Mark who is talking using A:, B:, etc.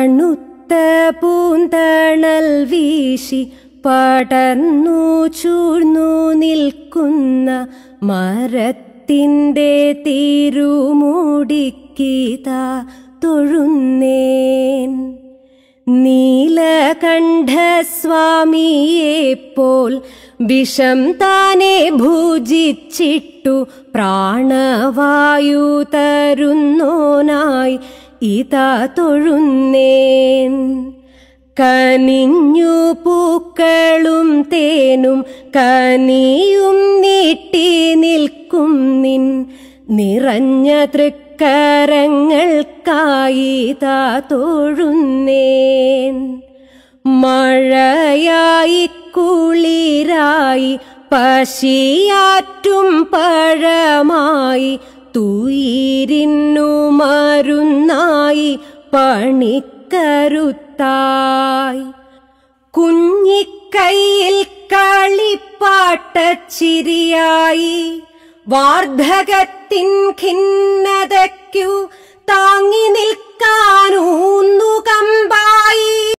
A: തണുത്ത പൂന്തണൽ വീശി പടർന്നു ചൂഴ്ന്നു നിൽക്കുന്ന മരത്തിൻ്റെ തിരുമുടിക്കിതാ തൊഴുന്നേൻ നീലകണ്ഠസ്വാമിയെപ്പോൽ വിഷം താനെ ഭുജിച്ചിട്ടു പ്രാണവായു തരുന്നോനായി ഇതാ തൊഴുന്നേൻ കനിഞ്ഞു പൂക്കളും തേനും കനിയും നീട്ടി നിൽക്കും നിൻ നിറഞ്ഞ തൃക്കരങ്ങൾക്കായി താ തൊഴുന്നേൻ മഴയായി കുളിരായി പശിയാറ്റും പഴമായി തുയിരിന്നു മരുന്നായി പണിക്കരുത്തായി കുഞ്ഞിക്കൈയിൽ കളിപ്പാട്ടച്ചിരിയായി വാർദ്ധകത്തിൻ ഖിന്നതയ്ക്കു താങ്ങി നിൽ